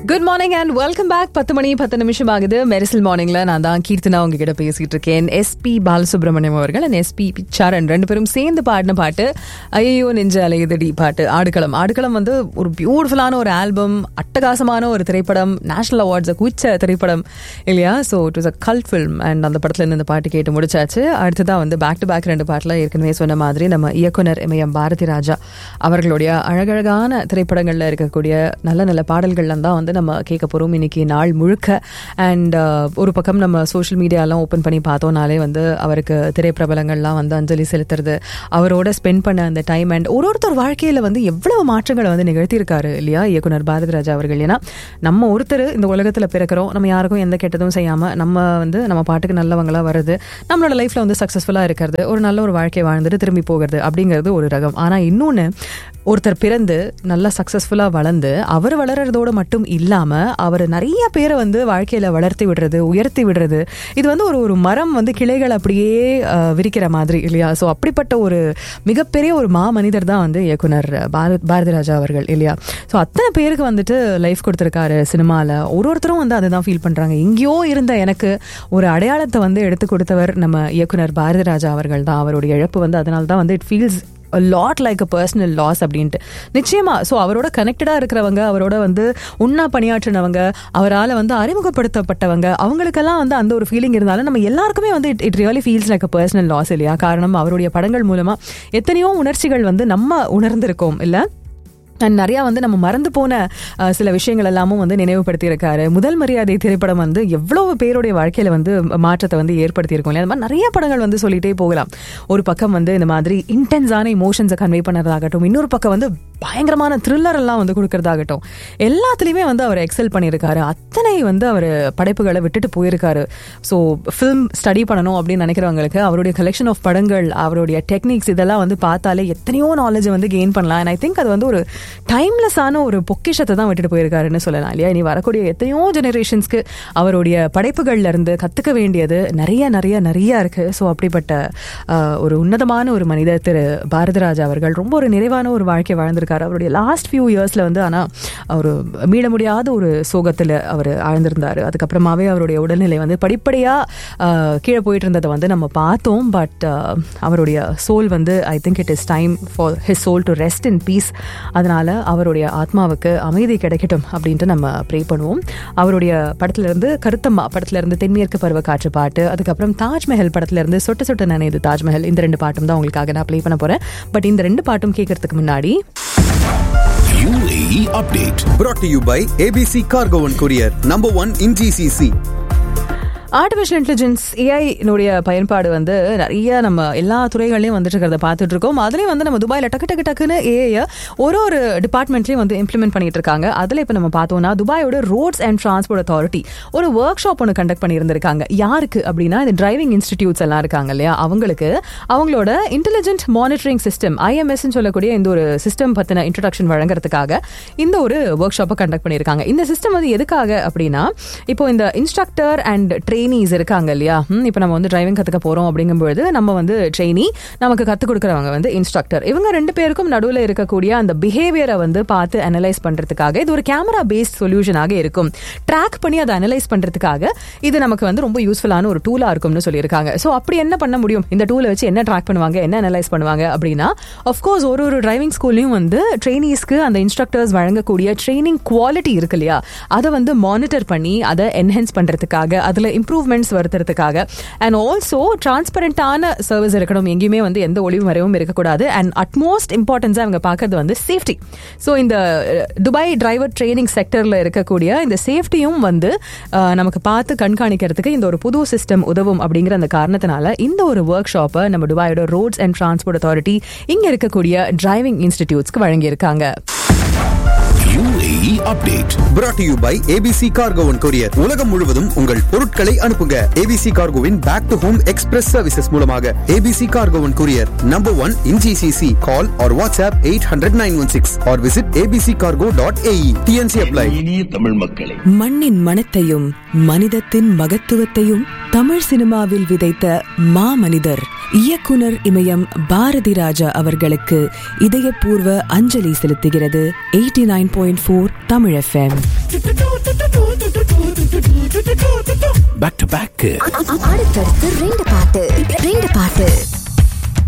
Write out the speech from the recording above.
Good morning and welcome back பத்து மணி பத்து நிமிஷம் ஆகுது மெரிசல் மார்னிங்ல நான் தான் கீர்த்தனா உங்ககிட்ட பேசிட்டு இருக்கேன் எஸ்பி பாலசுப்ரமணியம் அவர்கள் அண்ட் எஸ்பி பிச்சாரன் ரெண்டு பேரும் சேர்ந்து பாடின பாட்டு ஐயோ நெஞ்ச அலையுதடி பாட்டு ஆடுகளம் ஆடுகளம் வந்து ஒரு பியூட்டிஃபுல்லான ஒரு ஆல்பம் அட்டகாசமான ஒரு திரைப்படம் நேஷனல் அவார்ட்ஸை குவிச்ச திரைப்படம் இல்லையா ஸோ இட் வாஸ் அ கல் ஃபில்ம் அண்ட் அந்த படத்துல இருந்து இந்த பாட்டு கேட்டு முடிச்சாச்சு அடுத்ததான் வந்து பேக் டு பேக் ரெண்டு பாட்டில் ஏற்கனவே சொன்ன மாதிரி நம்ம இயக்குனர் எம்ஐஎம் பாரதி ராஜா அவர்களுடைய அழகழகான திரைப்படங்கள்ல இருக்கக்கூடிய நல்ல நல்ல பாடல்கள்லாம் தான் வந்து நம்ம கேட்க போறோம் இன்னைக்கு நாள் முழுக்க அண்ட் ஒரு பக்கம் நம்ம சோஷியல் மீடியாலாம் ஓப்பன் பண்ணி பார்த்தோம்னாலே வந்து அவருக்கு திரைப்பிரபலங்கள்லாம் வந்து அஞ்சலி செலுத்துறது அவரோட ஸ்பெண்ட் பண்ண அந்த டைம் அண்ட் ஒரு ஒருத்தர் வாழ்க்கையில வந்து எவ்வளவு மாற்றங்களை வந்து நிகழ்த்தியிருக்காரு இல்லையா இயக்குனர் பாரதி ராஜா அவர்கள் ஏன்னா நம்ம ஒருத்தர் இந்த உலகத்துல பிறக்கிறோம் நம்ம யாருக்கும் எந்த கெட்டதும் செய்யாம நம்ம வந்து நம்ம பாட்டுக்கு நல்லவங்களா வருது நம்மளோட லைஃப்ல வந்து சக்சஸ்ஃபுல்லா இருக்கிறது ஒரு நல்ல ஒரு வாழ்க்கை வாழ்ந்துட்டு திரும்பி போகிறது அப்படிங்கிறது ஒரு ரகம் ஆனா இன்னொன்னு ஒருத்தர் பிறந்து நல்லா சக்சஸ்ஃபுல்லா வளர்ந்து அவர் வளர்றதோட மட்டும் இல்லாம அவர் நிறைய பேரை வந்து வாழ்க்கையில வளர்த்தி விடுறது உயர்த்தி விடுறது இது வந்து ஒரு ஒரு மரம் வந்து கிளைகள் அப்படியே அஹ், விரிக்கிற மாதிரி இல்லையா ஸோ அப்படிப்பட்ட ஒரு மிகப்பெரிய ஒரு மா மனிதர் தான் வந்து இயக்குனர் பாரத் பாரதி ராஜா அவர்கள் இல்லையா ஸோ அத்தனை பேருக்கு வந்துட்டு லைஃப் கொடுத்துருக்காரு சினிமாவில் ஒரு ஒருத்தரும் வந்து அதை தான் ஃபீல் பண்ணுறாங்க எங்கேயோ இருந்த எனக்கு ஒரு அடையாளத்தை வந்து எடுத்து கொடுத்தவர் நம்ம இயக்குனர் பாரதி ராஜா அவர்கள் தான் அவருடைய இழப்பு வந்து அதனால தான் வந்து it feels lot like a personal loss அப்படின்ட்டு நிச்சயமா ஸோ அவரோட கனெக்டடாக இருக்கிறவங்க அவரோட வந்து உண்ணா பணியாற்றினவங்க அவரால் வந்து அறிமுகப்படுத்தப்பட்டவங்க அவங்களுக்கெல்லாம் வந்து அந்த ஒரு ஃபீலிங் இருந்தாலும் நம்ம எல்லாருக்குமே வந்து it it really feels like a personal loss இல்லையா காரணம் அவருடைய படங்கள் மூலமா எத்தனையோ உணர்ச்சிகள் வந்து நம்ம உணர்ந்திருக்கோம் இல்லை அண்ட் நிறையா வந்து நம்ம மறந்து போன அஹ், சில விஷயங்கள் எல்லாமும் வந்து நினைவுபடுத்தி இருக்காரு முதல் மரியாதை திரைப்படம் வந்து எவ்வளவு பேருடைய வாழ்க்கையில வந்து மாற்றத்தை வந்து ஏற்படுத்தியிருக்கும் இல்லையா அந்த மாதிரி நிறைய படங்கள் வந்து சொல்லிட்டே போகலாம் ஒரு பக்கம் வந்து இந்த மாதிரி இன்டென்ஸான இமோஷன்ஸை கன்வே பண்ணுறதாகட்டும் இன்னொரு பக்கம் வந்து பயங்கரமான த்ரில்லர் எல்லாம் வந்து கொடுக்கறதாகட்டும் எல்லாத்துலேயுமே வந்து அவர் எக்ஸல் பண்ணியிருக்காரு அத்தனை வந்து அவர் படைப்புகளை விட்டுட்டு போயிருக்காரு ஸோ ஃபிலிம் ஸ்டடி பண்ணணும் அப்படின்னு நினைக்கிறவங்களுக்கு அவருடைய கலெக்ஷன் ஆஃப் படங்கள் அவருடைய டெக்னிக்ஸ் இதெல்லாம் வந்து பார்த்தாலே எத்தனையோ நாலேஜ் வந்து கெயின் பண்ணலாம் அண்ட் ஐ திங்க் அது வந்து ஒரு டைம்லெஸ்ஸான ஒரு பொக்கிஷத்தை தான் விட்டுட்டு போயிருக்காருன்னு சொல்லலாம் இல்லையா இனி வரக்கூடிய எத்தனையோ ஜெனரேஷன்ஸ்க்கு அவருடைய படைப்புகள்ல இருந்து கத்துக்க வேண்டியது நிறைய நிறைய நிறைய இருக்கு ஸோ அப்படிப்பட்ட ஆஹ், ஒரு உன்னதமான ஒரு மனிதர் திரு பாரதிராஜா அவர்கள் ரொம்ப ஒரு நிறைவான ஒரு வாழ்க்கை வாழ்ந்திருக்காரு அவருடைய லாஸ்ட் ஃபியூ இயர்ஸ்ல வந்து ஆனா ஒரு மீள முடியாத ஒரு சோகத்துல அவர் ஆழ்ந்திருந்தாரு அதுக்கப்புறமாவே அவருடைய உடல்நிலை வந்து படிப்படியா ஆஹ், கீழே போயிட்டு இருந்ததை வந்து நம்ம பார்த்தோம் பட் அவருடைய சோல் வந்து I think it is time for his soul to rest in peace அதனால அவருடைய ஆத்மாவுக்கு அமைதி கிடைக்கட்டும் அப்படின்ட்டு நம்ம ப்ரே பண்ணுவோம் அவருடைய படத்துல இருந்து கருத்தம்மா படத்துல இருந்து தென்மேற்கு பருவ காற்று பாட்டு அதுக்கப்புறம் தாஜ்மஹல் படத்துல இருந்து சொட்ட சொட்ட நனையுது தாஜ்மஹல் இந்த ரெண்டு பாட்டும் தான் உங்களுக்காக நான் ப்ளே பண்ண போறேன் பட் இந்த ரெண்டு பாட்டும் கேட்கறதுக்கு முன்னாடி UAE update. brought to you by ABC Cargo and Courier, number one in GCC. Artificial intelligence ஏஐனுடைய பயன்பாடு வந்து நிறைய நம்ம எல்லா துறைகள்லையும் வந்துட்டு இருக்கிறத பார்த்துட்டு இருக்கோம் அதுலேயும் வந்து நம்ம துபாயில் டக்கு டக்கு டக்குன்னு ஏஐ ஒரு ஒரு டிபார்ட்மெண்ட்லையும் வந்து இம்ப்ளிமெண்ட் பண்ணிட்டு இருக்காங்க அதில் இப்போ நம்ம பார்த்தோம்னா துபாயோட ரோட்ஸ் அண்ட் டிரான்ஸ்போர்ட் அத்தாரிட்டி ஒரு ஒர்க் ஷாப் ஒன்று கண்டக்ட் பண்ணியிருந்திருக்காங்க யாருக்கு அப்படின்னா இந்த டிரைவிங் இன்ஸ்டிடியூட்ஸ் எல்லாம் இருக்காங்க இல்லையா அவங்களுக்கு அவங்களோட இன்டெலிஜென்ட் மானிட்டரிங் சிஸ்டம் ஐஎம்எஸ் சொல்லக்கூடிய இந்த ஒரு சிஸ்டம் பற்றின இன்ட்ரடக்ஷன் வழங்குறதுக்காக இந்த ஒரு ஒர்க் ஷாப்பை கண்டக்ட் பண்ணியிருக்காங்க இந்த சிஸ்டம் வந்து எதுக்காக அப்படின்னா இப்போ இந்த இன்ஸ்ட்ரக்டர் அண்ட் ட்ரெயினிஸ் இருக்காங்க இல்லையா ம், இப்போ நம்ம வந்து டிரைவிங் கற்றுக்க போகிறோம் அப்படிங்கும்பொழுது நம்ம வந்து ட்ரெயினி நமக்கு கற்றுக் கொடுக்குறவங்க வந்து இன்ஸ்ட்ரக்டர் இவங்க ரெண்டு பேருக்கும் நடுவில் இருக்கக்கூடிய அந்த பிஹேவியரை வந்து பார்த்து அனலைஸ் பண்ணுறதுக்காக இது ஒரு கேமரா பேஸ்ட் சொல்யூஷனாக இருக்கும் ட்ராக் பண்ணி அதை அனலைஸ் பண்ணுறதுக்காக இது நமக்கு வந்து ரொம்ப யூஸ்ஃபுல்லான ஒரு டூலாக இருக்கும்னு சொல்லியிருக்காங்க ஸோ அப்படி என்ன பண்ண முடியும் இந்த டூலை வச்சு என்ன ட்ராக் பண்ணுவாங்க என்ன அனலைஸ் பண்ணுவாங்க அப்படின்னா அஃப்கோர்ஸ் ஒரு ஒரு டிரைவிங் ஸ்கூல்லையும் வந்து ட்ரெயினிஸ்க்கு அந்த இன்ஸ்ட்ரக்டர்ஸ் வழங்கக்கூடிய ட்ரைனிங் குவாலிட்டி இருக்கு இல்லையா அதை வந்து மானிட்டர் பண்ணி அதை என்ஹென்ஸ் பண்ணுறதுக்காக அதில் இம்ப்ரூவ்மெண்ட்ஸ் வருத்துறதுக்காக அண்ட் ஆல்சோ டிரான்ஸ்பரண்டான சர்வீஸ் இருக்கணும் எங்கேயுமே வந்து எந்த ஒளிவு மறைவும் இருக்கக்கூடாது அண்ட் அட்மோஸ்ட் இம்பார்ட்டன்ஸாக அவங்க பார்க்கறது வந்து சேஃப்டி ஸோ இந்த அஹ், துபாய் டிரைவர் ட்ரைனிங் செக்டரில் இருக்கக்கூடிய இந்த சேஃப்டியும் வந்து அஹ், நமக்கு பார்த்து கண்காணிக்கிறதுக்கு இந்த ஒரு புது சிஸ்டம் உதவும் அப்படிங்கிற அந்த காரணத்தினால இந்த ஒரு ஒர்க் ஷாப்பை நம்ம துபாயோட ரோட்ஸ் அண்ட் டிரான்ஸ்போர்ட் அத்தாரிட்டி இங்கே இருக்கக்கூடிய டிரைவிங் இன்ஸ்டிடியூட்ஸ்க்கு வழங்கியிருக்காங்க UAE update. brought to you by ABC Cargo and Courier. உலகம் முழுவதும் உங்கள் பொருட்களை அனுப்புங்க ABC Cargoவின் back to home express services மூலமாக ABC Cargo and Courier, number one in GCC. Call or WhatsApp 800-916 or visit abccargo.ae. TNC apply. இனிய தமிழ் மக்களே மண்ணின் மனத்தையும் மனிதத்தின் மகத்துவத்தையும் தமிழ் சினிமாவில் விதைத்த மாமனிதர் இயக்குனர் இமயம் பாரதி ராஜா அவர்களுக்கு இதயபூர்வ அஞ்சலி செலுத்துகிறது eighty nine point four Tamil FM Back to back. அடுத்தடுத்து ரெண்டு பாட்டு ரெண்டு பாட்டு